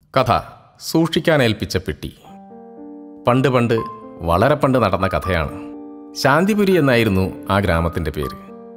കഥ സൂക്ഷിക്കാനേൽപ്പിച്ച പെട്ടി പണ്ട് പണ്ട് വളരെ പണ്ട് നടന്ന കഥയാണ് ശാന്തിപുരി എന്നായിരുന്നു ആ ഗ്രാമത്തിൻ്റെ പേര്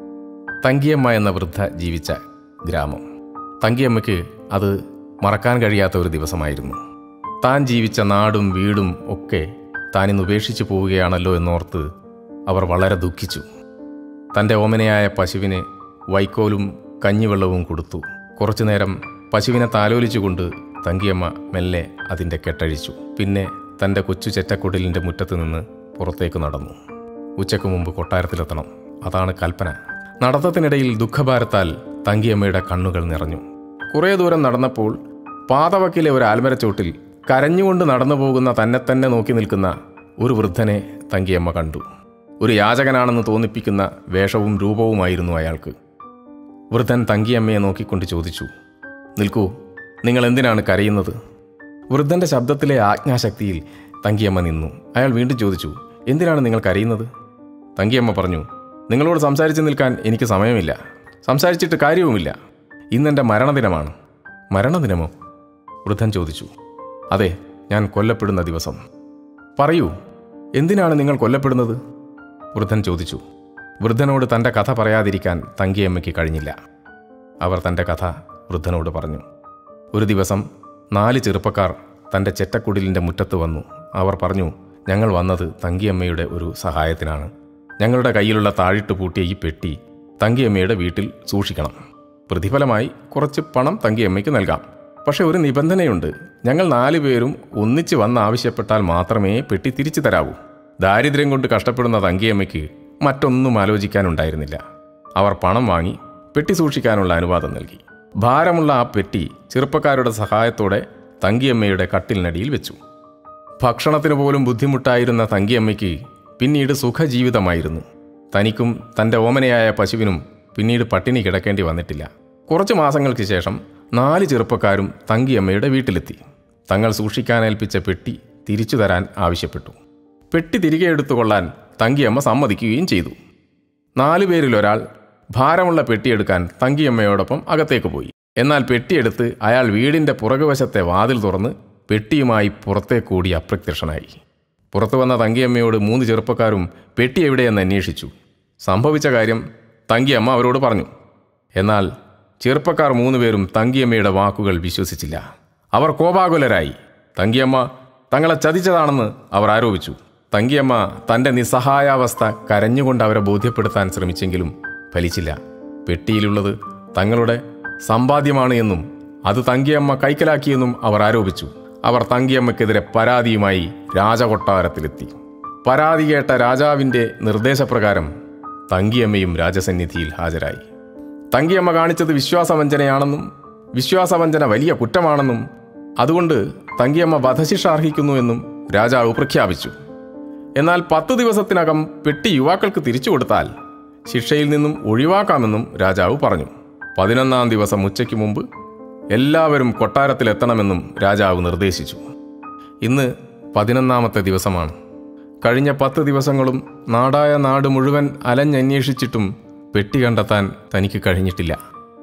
തങ്കിയമ്മ എന്ന വൃദ്ധ ജീവിച്ച ഗ്രാമം തങ്കിയമ്മയ്ക്ക് അത് മറക്കാൻ കഴിയാത്ത ഒരു ദിവസമായിരുന്നു താൻ ജീവിച്ച നാടും വീടും ഒക്കെ താനിന്ന് ഉപേക്ഷിച്ചു പോവുകയാണല്ലോ എന്നോർത്ത് അവർ വളരെ ദുഃഖിച്ചു തൻ്റെ ഓമനയായ പശുവിന് വൈക്കോലും കഞ്ഞിവെള്ളവും കൊടുത്തു കുറച്ചുനേരം പശുവിനെ താലോലിച്ചുകൊണ്ട് തങ്കിയമ്മ മെല്ലെ അതിൻ്റെ കെട്ടഴിച്ചു പിന്നെ തൻ്റെ കൊച്ചു ചെറ്റക്കുടലിൻ്റെ മുറ്റത്ത് നിന്ന് പുറത്തേക്ക് നടന്നു ഉച്ചയ്ക്ക് മുമ്പ് കൊട്ടാരത്തിലെത്തണം അതാണ് കൽപ്പന നടത്തത്തിനിടയിൽ ദുഃഖഭാരത്താൽ തങ്കിയമ്മയുടെ കണ്ണുകൾ നിറഞ്ഞു കുറേ ദൂരം നടന്നപ്പോൾ പാതവക്കിലെ ഒരു ആൽമരച്ചോട്ടിൽ കരഞ്ഞുകൊണ്ട് നടന്നു പോകുന്ന തന്നെ തന്നെ നോക്കി നിൽക്കുന്ന ഒരു വൃദ്ധനെ തങ്കിയമ്മ കണ്ടു ഒരു യാചകനാണെന്ന് തോന്നിപ്പിക്കുന്ന വേഷവും രൂപവുമായിരുന്നു അയാൾക്ക് വൃദ്ധൻ തങ്കിയമ്മയെ നോക്കിക്കൊണ്ട് ചോദിച്ചു നിൽക്കൂ നിങ്ങൾ എന്തിനാണ് കരയുന്നത് വൃദ്ധന്റെ ശബ്ദത്തിലെ ആജ്ഞാശക്തിയിൽ തങ്കിയമ്മ നിന്നു അയാൾ വീണ്ടും ചോദിച്ചു എന്തിനാണ് നിങ്ങൾ കരയുന്നത് തങ്കിയമ്മ പറഞ്ഞു നിങ്ങളോട് സംസാരിച്ച് നിൽക്കാൻ എനിക്ക് സമയമില്ല സംസാരിച്ചിട്ട് കാര്യവുമില്ല ഇന്നെൻ്റെ മരണദിനമാണ് മരണദിനമോ വൃദ്ധൻ ചോദിച്ചു അതെ ഞാൻ കൊല്ലപ്പെടുന്ന ദിവസം പറയൂ എന്തിനാണ് നിങ്ങൾ കൊല്ലപ്പെടുന്നത് വൃദ്ധൻ ചോദിച്ചു വൃദ്ധനോട് തൻ്റെ കഥ പറയാതിരിക്കാൻ തങ്കിയമ്മയ്ക്ക് കഴിഞ്ഞില്ല അവർ തൻ്റെ കഥ വൃദ്ധനോട് പറഞ്ഞു ഒരു ദിവസം നാല് ചെറുപ്പക്കാർ തൻ്റെ ചെറ്റക്കുടിലിൻ്റെ മുറ്റത്ത് വന്നു അവർ പറഞ്ഞു ഞങ്ങൾ വന്നത് തങ്കിയമ്മയുടെ ഒരു സഹായത്തിനാണ് ഞങ്ങളുടെ കയ്യിലുള്ള താഴിട്ട് പൂട്ടിയ ഈ പെട്ടി തങ്കിയമ്മയുടെ വീട്ടിൽ സൂക്ഷിക്കണം പ്രതിഫലമായി കുറച്ച് പണം തങ്കിയമ്മയ്ക്ക് നൽകാം പക്ഷെ ഒരു നിബന്ധനയുണ്ട് ഞങ്ങൾ നാലു പേരും ഒന്നിച്ച് വന്ന് ആവശ്യപ്പെട്ടാൽ മാത്രമേ പെട്ടി തിരിച്ചു തരാവൂ ദാരിദ്ര്യം കൊണ്ട് കഷ്ടപ്പെടുന്ന തങ്കിയമ്മയ്ക്ക് മറ്റൊന്നും ആലോചിക്കാനുണ്ടായിരുന്നില്ല അവർ പണം വാങ്ങി പെട്ടി സൂക്ഷിക്കാനുള്ള അനുവാദം നൽകി ഭാരമുള്ള ആ പെട്ടി ചെറുപ്പക്കാരുടെ സഹായത്തോടെ തങ്കിയമ്മയുടെ കട്ടിലിനടിയിൽ വെച്ചു ഭക്ഷണത്തിന് പോലും ബുദ്ധിമുട്ടായിരുന്ന തങ്കിയമ്മയ്ക്ക് പിന്നീട് സുഖജീവിതമായിരുന്നു തനിക്കും തൻ്റെ ഓമനയായ പശുവിനും പിന്നീട് പട്ടിണി കിടക്കേണ്ടി വന്നിട്ടില്ല കുറച്ച് മാസങ്ങൾക്ക് ശേഷം നാല് ചെറുപ്പക്കാരും തങ്കിയമ്മയുടെ വീട്ടിലെത്തി തങ്ങൾ സൂക്ഷിക്കാനേൽപ്പിച്ച പെട്ടി തിരിച്ചു തരാൻ ആവശ്യപ്പെട്ടു പെട്ടി തിരികെ എടുത്തുകൊള്ളാൻ തങ്കിയമ്മ സമ്മതിക്കുകയും ചെയ്തു നാലു പേരിൽ ഒരാൾ ഭാരമുള്ള പെട്ടിയെടുക്കാൻ തങ്കിയമ്മയോടൊപ്പം അകത്തേക്ക് പോയി എന്നാൽ പെട്ടിയെടുത്ത് അയാൾ വീടിൻ്റെ പുറകുവശത്തെ വാതിൽ തുറന്ന് പെട്ടിയുമായി പുറത്തേക്കൂടി അപ്രത്യക്ഷനായി പുറത്തു വന്ന തങ്കിയമ്മയോട് മൂന്ന് ചെറുപ്പക്കാരും പെട്ടി എവിടെയെന്ന് അന്വേഷിച്ചു സംഭവിച്ച കാര്യം തങ്കിയമ്മ അവരോട് പറഞ്ഞു എന്നാൽ ചെറുപ്പക്കാർ മൂന്നുപേരും തങ്കിയമ്മയുടെ വാക്കുകൾ വിശ്വസിച്ചില്ല അവർ കോപാകുലരായി തങ്കിയമ്മ തങ്ങളെ ചതിച്ചതാണെന്ന് അവർ ആരോപിച്ചു തങ്കിയമ്മ തൻ്റെ നിസ്സഹായാവസ്ഥ കരഞ്ഞുകൊണ്ട് അവരെ ബോധ്യപ്പെടുത്താൻ ശ്രമിച്ചെങ്കിലും ഫലിച്ചില്ല പെട്ടിയിലുള്ളത് തങ്ങളുടെ സമ്പാദ്യമാണ് എന്നും അത് തങ്കിയമ്മ കൈക്കലാക്കിയെന്നും അവർ ആരോപിച്ചു അവർ തങ്കിയമ്മയ്ക്കെതിരെ പരാതിയുമായി രാജകൊട്ടാരത്തിലെത്തി പരാതി കേട്ട രാജാവിൻ്റെ നിർദ്ദേശപ്രകാരം തങ്കിയമ്മയും രാജസന്നിധിയിൽ ഹാജരായി തങ്കിയമ്മ കാണിച്ചത് വിശ്വാസവഞ്ചനയാണെന്നും വിശ്വാസവഞ്ചന വലിയ കുറ്റമാണെന്നും അതുകൊണ്ട് തങ്കിയമ്മ വധശിക്ഷ അർഹിക്കുന്നു എന്നും രാജാവ് പ്രഖ്യാപിച്ചു എന്നാൽ പത്ത് ദിവസത്തിനകം പെട്ടി യുവാക്കൾക്ക് തിരിച്ചു കൊടുത്താൽ ശിക്ഷയിൽ നിന്നും ഒഴിവാക്കാമെന്നും രാജാവ് പറഞ്ഞു പതിനൊന്നാം ദിവസം ഉച്ചയ്ക്ക് മുമ്പ് എല്ലാവരും കൊട്ടാരത്തിലെത്തണമെന്നും രാജാവ് നിർദ്ദേശിച്ചു ഇന്ന് പതിനൊന്നാമത്തെ ദിവസമാണ് കഴിഞ്ഞ പത്ത് ദിവസങ്ങളും നാടായ നാട് മുഴുവൻ അലഞ്ഞന്വേഷിച്ചിട്ടും പെട്ടി കണ്ടെത്താൻ തനിക്ക് കഴിഞ്ഞിട്ടില്ല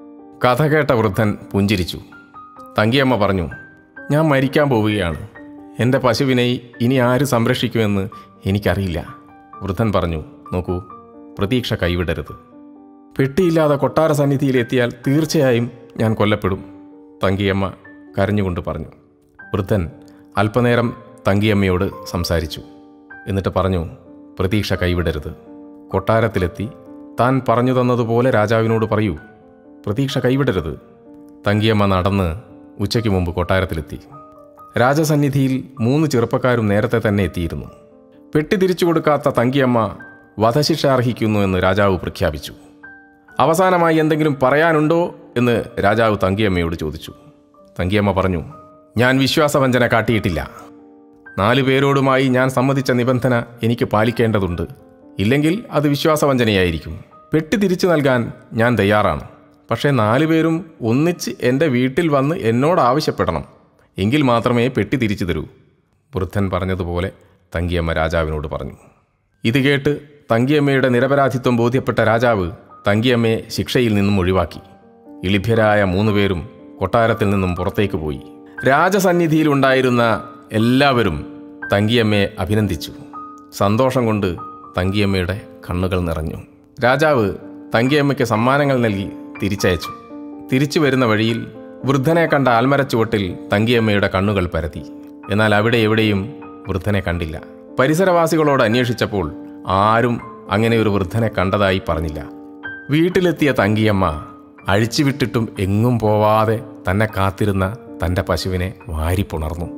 കഥ കേട്ട വൃദ്ധൻ പുഞ്ചിരിച്ചു തങ്കിയമ്മ പറഞ്ഞു ഞാൻ മരിക്കാൻ പോവുകയാണ് എൻ്റെ പശുവിനെ ഇനി ആര് സംരക്ഷിക്കുമെന്ന് എനിക്കറിയില്ല വൃദ്ധൻ പറഞ്ഞു നോക്കൂ പ്രതീക്ഷ കൈവിടരുത് പെട്ടിയില്ലാതെ കൊട്ടാര സന്നിധിയിലെത്തിയാൽ തീർച്ചയായും ഞാൻ കൊല്ലപ്പെടും തങ്കിയമ്മ കരഞ്ഞുകൊണ്ട് പറഞ്ഞു വൃദ്ധൻ അല്പനേരം തങ്കിയമ്മയോട് സംസാരിച്ചു എന്നിട്ട് പറഞ്ഞു പ്രതീക്ഷ കൈവിടരുത് കൊട്ടാരത്തിലെത്തി താൻ പറഞ്ഞു തന്നതുപോലെ രാജാവിനോട് പറയൂ പ്രതീക്ഷ കൈവിടരുത് തങ്കിയമ്മ നടന്ന് ഉച്ചയ്ക്ക് മുമ്പ് കൊട്ടാരത്തിലെത്തി രാജസന്നിധിയിൽ മൂന്ന് ചെറുപ്പക്കാരും നേരത്തെ തന്നെ എത്തിയിരുന്നു പെട്ടി തിരിച്ചു കൊടുക്കാത്ത തങ്കിയമ്മ വധശിക്ഷ അർഹിക്കുന്നു എന്ന് രാജാവ് പ്രഖ്യാപിച്ചു അവസാനമായി എന്തെങ്കിലും പറയാനുണ്ടോ എന്ന് രാജാവ് തങ്കിയമ്മയോട് ചോദിച്ചു തങ്കിയമ്മ പറഞ്ഞു ഞാൻ വിശ്വാസവഞ്ചന കാട്ടിയിട്ടില്ല നാലു പേരോടുമായി ഞാൻ സമ്മതിച്ച നിബന്ധന എനിക്ക് പാലിക്കേണ്ടതുണ്ട് ഇല്ലെങ്കിൽ അത് വിശ്വാസവഞ്ചനയായിരിക്കും പെട്ടി തിരിച്ചു നൽകാൻ ഞാൻ തയ്യാറാണ് പക്ഷേ നാലു പേരും ഒന്നിച്ച് എൻ്റെ വീട്ടിൽ വന്ന് എന്നോട് ആവശ്യപ്പെടണം എങ്കിൽ മാത്രമേ പെട്ടി തിരിച്ചു തരൂ വൃദ്ധൻ പറഞ്ഞതുപോലെ തങ്കിയമ്മ രാജാവിനോട് പറഞ്ഞു ഇത് കേട്ട് തങ്കിയമ്മയുടെ നിരപരാധിത്വം ബോധ്യപ്പെട്ട രാജാവ് തങ്കിയമ്മയെ ശിക്ഷയിൽ നിന്നും ഒഴിവാക്കി ഇളിഭ്യരായ മൂന്നുപേരും കൊട്ടാരത്തിൽ നിന്നും പുറത്തേക്ക് പോയി രാജസന്നിധിയിലുണ്ടായിരുന്ന എല്ലാവരും തങ്കിയമ്മയെ അഭിനന്ദിച്ചു സന്തോഷം കൊണ്ട് തങ്കിയമ്മയുടെ കണ്ണുകൾ നിറഞ്ഞു രാജാവ് തങ്കിയമ്മയ്ക്ക് സമ്മാനങ്ങൾ നൽകി തിരിച്ചയച്ചു തിരിച്ചു വരുന്ന വഴിയിൽ വൃദ്ധനെ കണ്ട ആൽമരച്ചുവട്ടിൽ തങ്കിയമ്മയുടെ കണ്ണുകൾ പരത്തി എന്നാൽ അവിടെ എവിടെയും വൃദ്ധനെ കണ്ടില്ല പരിസരവാസികളോട് അന്വേഷിച്ചപ്പോൾ ആരും അങ്ങനെ ഒരു വൃദ്ധനെ കണ്ടതായി പറഞ്ഞില്ല വീട്ടിലെത്തിയ തങ്കിയമ്മ അഴിച്ചുവിട്ടിട്ടും എങ്ങും പോവാതെ തന്നെ കാത്തിരുന്ന തൻ്റെ പശുവിനെ വാരിപ്പുണർന്നു